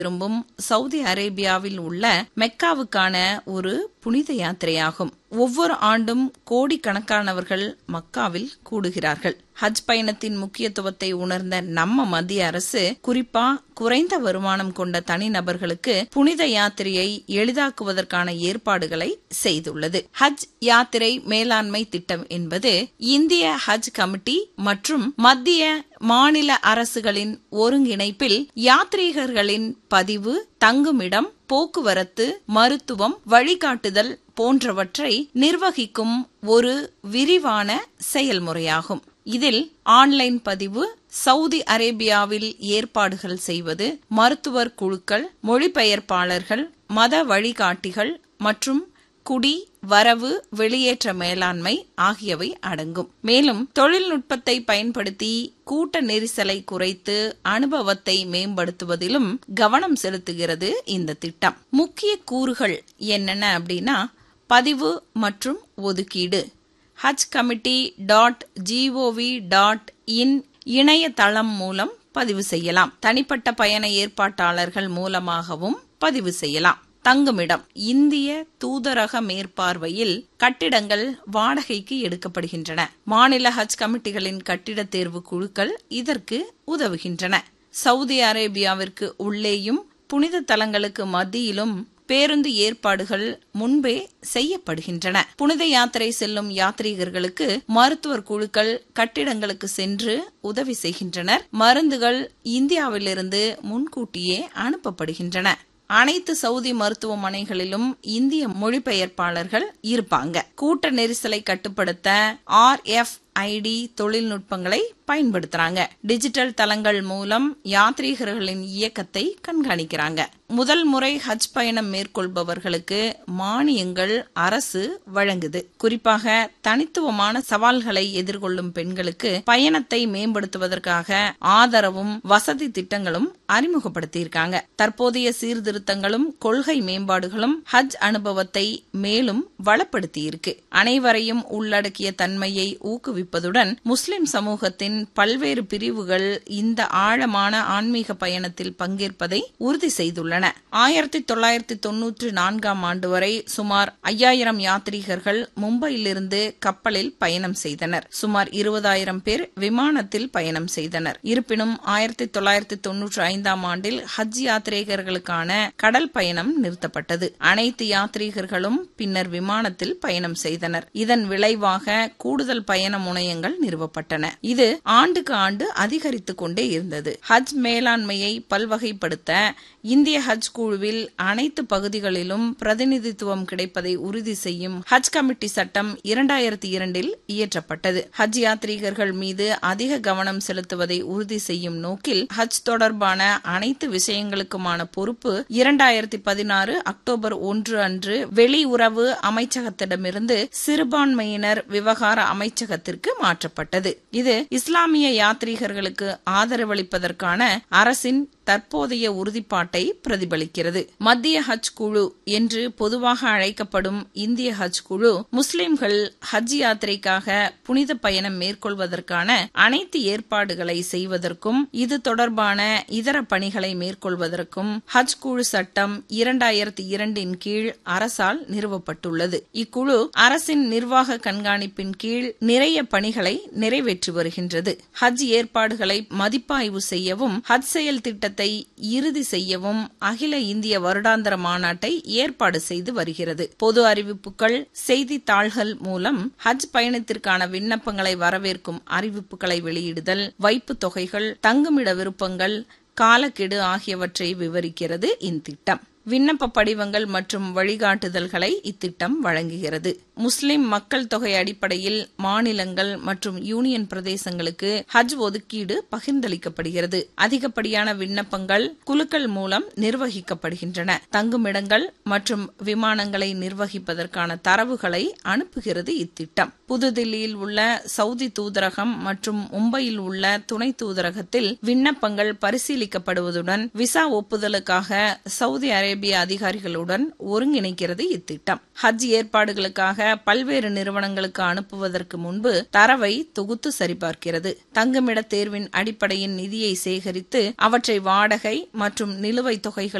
திரும்பும் சவுதி அரேபியாவில் உள்ள மெக்காவுக்கான ஒரு புனித யாத்திரையாகும் ஒவ்வொரு ஆண்டும் கோடிக்கணக்கானவர்கள் மக்காவில் கூடுகிறார்கள் ஹஜ் பயணத்தின் முக்கியத்துவத்தை உணர்ந்த நம்ம மத்திய அரசு குறிப்பா குறைந்த வருமானம் கொண்ட தனிநபர்களுக்கு புனித யாத்திரையை எளிதாக்குவதற்கான ஏற்பாடுகளை செய்துள்ளது ஹஜ் யாத்திரை மேலாண்மை திட்டம் என்பது இந்திய ஹஜ் கமிட்டி மற்றும் மத்திய மாநில அரசுகளின் ஒருங்கிணைப்பில் யாத்ரீகர்களின் பதிவு தங்குமிடம் போக்குவரத்து மருத்துவம் வழிகாட்டுதல் போன்றவற்றை நிர்வகிக்கும் ஒரு விரிவான செயல்முறையாகும் இதில் ஆன்லைன் பதிவு சவுதி அரேபியாவில் ஏற்பாடுகள் செய்வது மருத்துவர் குழுக்கள் மொழிபெயர்ப்பாளர்கள் மத வழிகாட்டிகள் மற்றும் குடி வரவு வெளியேற்ற மேலாண்மை ஆகியவை அடங்கும் மேலும் தொழில்நுட்பத்தை பயன்படுத்தி கூட்ட நெரிசலை குறைத்து அனுபவத்தை மேம்படுத்துவதிலும் கவனம் செலுத்துகிறது இந்த திட்டம் முக்கிய கூறுகள் என்னென்ன அப்படின்னா பதிவு மற்றும் ஒதுக்கீடு Haj committee dot gov dot in இணையதளம் மூலம் பதிவு செய்யலாம் தனிப்பட்ட பயண ஏற்பாட்டாளர்கள் மூலமாகவும் பதிவு செய்யலாம் தங்குமிடம் இந்திய தூதரக மேற்பார்வையில் கட்டிடங்கள் வாடகைக்கு எடுக்கப்படுகின்றன மாநில ஹஜ் கமிட்டிகளின் கட்டிட தேர்வு குழுக்கள் இதற்கு உதவுகின்றன சவுதி அரேபியாவிற்கு உள்ளேயும் புனித தலங்களுக்கு மத்தியிலும் பேருந்து ஏற்பாடுகள் முன்பே செய்யப்படுகின்றன புனித யாத்திரை செல்லும் யாத்ரீகர்களுக்கு மருத்துவர் குழுக்கள் கட்டிடங்களுக்கு சென்று உதவி செய்கின்றனர் மருந்துகள் இந்தியாவிலிருந்து முன்கூட்டியே அனுப்பப்படுகின்றன அனைத்து சவுதி மருத்துவமனைகளிலும் இந்திய மொழிபெயர்ப்பாளர்கள் இருப்பாங்க கூட்ட நெரிசலை கட்டுப்படுத்த ஆர் எஃப் ஐடி தொழில்நுட்பங்களை பயன்படுத்துறாங்க டிஜிட்டல் தளங்கள் மூலம் யாத்ரீகர்களின் இயக்கத்தை கண்காணிக்கிறாங்க முதல் முறை ஹஜ் பயணம் மேற்கொள்பவர்களுக்கு மானியங்கள் அரசு வழங்குது குறிப்பாக தனித்துவமான சவால்களை எதிர்கொள்ளும் பெண்களுக்கு பயணத்தை மேம்படுத்துவதற்காக ஆதரவும் வசதி திட்டங்களும் அறிமுகப்படுத்தியிருக்காங்க தற்போதைய சீர்திருத்தங்களும் கொள்கை மேம்பாடுகளும் ஹஜ் அனுபவத்தை மேலும் வளப்படுத்தியிருக்கு அனைவரையும் உள்ளடக்கிய தன்மையை ஊக்குவிப்பதுடன் முஸ்லிம் சமூகத்தின் பல்வேறு பிரிவுகள் இந்த ஆழமான ஆன்மீக பயணத்தில் பங்கேற்பதை உறுதி செய்துள்ளன ஆயிரத்தி தொள்ளாயிரத்தி தொன்னூற்றி நான்காம் ஆண்டு வரை சுமார் ஐயாயிரம் யாத்ரீகர்கள் மும்பையிலிருந்து கப்பலில் பயணம் செய்தனர் சுமார் இருபதாயிரம் பேர் விமானத்தில் பயணம் செய்தனர் இருப்பினும் ஆயிரத்தி தொள்ளாயிரத்தி தொன்னூற்றி ஐந்தாம் ஆண்டில் ஹஜ் யாத்ரீகர்களுக்கான கடல் பயணம் நிறுத்தப்பட்டது அனைத்து யாத்ரீகர்களும் பின்னர் விமானத்தில் பயணம் செய்தனர் இதன் விளைவாக கூடுதல் பயண முனையங்கள் நிறுவப்பட்டன இது ஆண்டுக்கு ஆண்டு அதிகரித்துக் கொண்டே இருந்தது ஹஜ் மேலாண்மையை பல்வகைப்படுத்த இந்திய ஹஜ் குழுவில் அனைத்து பகுதிகளிலும் பிரதிநிதித்துவம் கிடைப்பதை உறுதி செய்யும் ஹஜ் கமிட்டி சட்டம் இரண்டாயிரத்தி இரண்டில் இயற்றப்பட்டது ஹஜ் யாத்ரீகர்கள் மீது அதிக கவனம் செலுத்துவதை உறுதி செய்யும் நோக்கில் ஹஜ் தொடர்பான அனைத்து விஷயங்களுக்குமான பொறுப்பு இரண்டாயிரத்தி பதினாறு அக்டோபர் ஒன்று அன்று வெளியுறவு அமைச்சகத்திடமிருந்து சிறுபான்மையினர் விவகார அமைச்சகத்திற்கு மாற்றப்பட்டது இது இஸ்லாமிய யாத்ரீகர்களுக்கு ஆதரவளிப்பதற்கான அரசின் தற்போதைய உறுதிப்பாட்டை பிரதிபலிக்கிறது மத்திய ஹஜ் குழு என்று பொதுவாக அழைக்கப்படும் இந்திய ஹஜ் குழு முஸ்லிம்கள் ஹஜ் யாத்திரைக்காக புனித பயணம் மேற்கொள்வதற்கான அனைத்து ஏற்பாடுகளை செய்வதற்கும் இது தொடர்பான இதர பணிகளை மேற்கொள்வதற்கும் ஹஜ் குழு சட்டம் இரண்டாயிரத்தி இரண்டின் கீழ் அரசால் நிறுவப்பட்டுள்ளது இக்குழு அரசின் நிர்வாக கண்காணிப்பின் கீழ் நிறைய பணிகளை நிறைவேற்றி வருகின்றது ஹஜ் ஏற்பாடுகளை மதிப்பாய்வு செய்யவும் ஹஜ் செயல் திட்டத்தை இறுதி செய்யவும் அகில இந்திய வருடாந்திர மாநாட்டை ஏற்பாடு செய்து வருகிறது பொது அறிவிப்புகள் செய்தித்தாள்கள் மூலம் ஹஜ் பயணத்திற்கான விண்ணப்பங்களை வரவேற்கும் அறிவிப்புகளை வெளியிடுதல் வைப்பு தொகைகள் தங்குமிட விருப்பங்கள் காலக்கெடு ஆகியவற்றை விவரிக்கிறது இத்திட்டம் விண்ணப்ப படிவங்கள் மற்றும் வழிகாட்டுதல்களை இத்திட்டம் வழங்குகிறது முஸ்லிம் மக்கள் தொகை அடிப்படையில் மாநிலங்கள் மற்றும் யூனியன் பிரதேசங்களுக்கு ஹஜ் ஒதுக்கீடு பகிர்ந்தளிக்கப்படுகிறது அதிகப்படியான விண்ணப்பங்கள் குழுக்கள் மூலம் நிர்வகிக்கப்படுகின்றன தங்குமிடங்கள் மற்றும் விமானங்களை நிர்வகிப்பதற்கான தரவுகளை அனுப்புகிறது இத்திட்டம் புதுதில்லியில் உள்ள சவுதி தூதரகம் மற்றும் மும்பையில் உள்ள துணை தூதரகத்தில் விண்ணப்பங்கள் பரிசீலிக்கப்படுவதுடன் விசா ஒப்புதலுக்காக சவுதி அரேபிய அதிகாரிகளுடன் ஒருங்கிணைக்கிறது இத்திட்டம் ஹஜ் ஏற்பாடுகளுக்காக பல்வேறு நிறுவனங்களுக்கு அனுப்புவதற்கு முன்பு தரவை தொகுத்து சரிபார்க்கிறது தங்குமிட தேர்வின் அடிப்படையின் நிதியை சேகரித்து அவற்றை வாடகை மற்றும் நிலுவைத் தொகைகள்